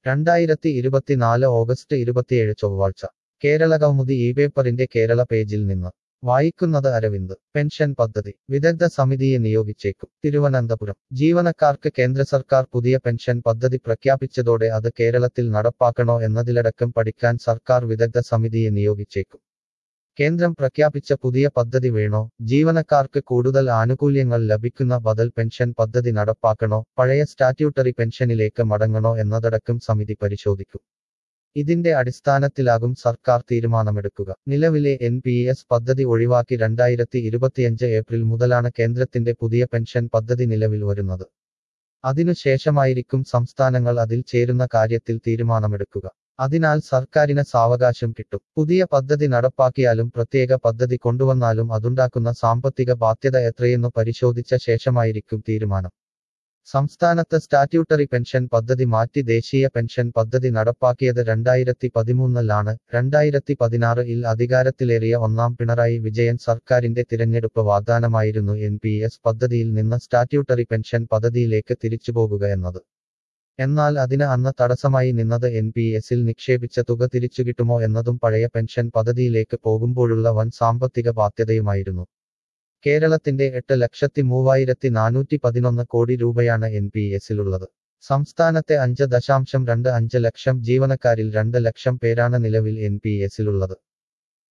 രണ്ടായിരത്തി ഇരുപത്തിനാല് ഓഗസ്റ്റ് ഇരുപത്തിയേഴ് ചൊവ്വാഴ്ച കേരള കൗമുദി ഈ പേപ്പറിന്റെ കേരള പേജിൽ നിന്ന് വായിക്കുന്നത് അരവിന്ദ് പെൻഷൻ പദ്ധതി വിദഗ്ധ സമിതിയെ നിയോഗിച്ചേക്കും തിരുവനന്തപുരം ജീവനക്കാർക്ക് കേന്ദ്ര സർക്കാർ പുതിയ പെൻഷൻ പദ്ധതി പ്രഖ്യാപിച്ചതോടെ അത് കേരളത്തിൽ നടപ്പാക്കണോ എന്നതിലടക്കം പഠിക്കാൻ സർക്കാർ വിദഗ്ധ സമിതിയെ നിയോഗിച്ചേക്കും കേന്ദ്രം പ്രഖ്യാപിച്ച പുതിയ പദ്ധതി വേണോ ജീവനക്കാർക്ക് കൂടുതൽ ആനുകൂല്യങ്ങൾ ലഭിക്കുന്ന ബദൽ പെൻഷൻ പദ്ധതി നടപ്പാക്കണോ പഴയ സ്റ്റാറ്റ്യൂട്ടറി പെൻഷനിലേക്ക് മടങ്ങണോ എന്നതടക്കം സമിതി പരിശോധിക്കും ഇതിന്റെ അടിസ്ഥാനത്തിലാകും സർക്കാർ തീരുമാനമെടുക്കുക നിലവിലെ എൻ പി എസ് പദ്ധതി ഒഴിവാക്കി രണ്ടായിരത്തി ഇരുപത്തിയഞ്ച് ഏപ്രിൽ മുതലാണ് കേന്ദ്രത്തിന്റെ പുതിയ പെൻഷൻ പദ്ധതി നിലവിൽ വരുന്നത് അതിനുശേഷമായിരിക്കും സംസ്ഥാനങ്ങൾ അതിൽ ചേരുന്ന കാര്യത്തിൽ തീരുമാനമെടുക്കുക അതിനാൽ സർക്കാരിന് സാവകാശം കിട്ടും പുതിയ പദ്ധതി നടപ്പാക്കിയാലും പ്രത്യേക പദ്ധതി കൊണ്ടുവന്നാലും അതുണ്ടാക്കുന്ന സാമ്പത്തിക ബാധ്യത എത്രയെന്നു പരിശോധിച്ച ശേഷമായിരിക്കും തീരുമാനം സംസ്ഥാനത്ത് സ്റ്റാറ്റ്യൂട്ടറി പെൻഷൻ പദ്ധതി മാറ്റി ദേശീയ പെൻഷൻ പദ്ധതി നടപ്പാക്കിയത് രണ്ടായിരത്തി പതിമൂന്നിലാണ് രണ്ടായിരത്തി പതിനാറിൽ അധികാരത്തിലേറിയ ഒന്നാം പിണറായി വിജയൻ സർക്കാരിന്റെ തിരഞ്ഞെടുപ്പ് വാഗ്ദാനമായിരുന്നു എൻ പി എസ് പദ്ധതിയിൽ നിന്ന് സ്റ്റാറ്റ്യൂട്ടറി പെൻഷൻ പദ്ധതിയിലേക്ക് തിരിച്ചുപോകുക എന്നത് എന്നാൽ അതിന് അന്ന് തടസ്സമായി നിന്നത് എൻ പി എസിൽ നിക്ഷേപിച്ച തുക തിരിച്ചുകിട്ടുമോ എന്നതും പഴയ പെൻഷൻ പദ്ധതിയിലേക്ക് പോകുമ്പോഴുള്ള വൻ സാമ്പത്തിക ബാധ്യതയുമായിരുന്നു കേരളത്തിന്റെ എട്ട് ലക്ഷത്തി മൂവായിരത്തി നാനൂറ്റി പതിനൊന്ന് കോടി രൂപയാണ് എൻ പി എസിലുള്ളത് സംസ്ഥാനത്തെ അഞ്ച് ദശാംശം രണ്ട് അഞ്ച് ലക്ഷം ജീവനക്കാരിൽ രണ്ട് ലക്ഷം പേരാണ് നിലവിൽ എൻ പി എസിലുള്ളത്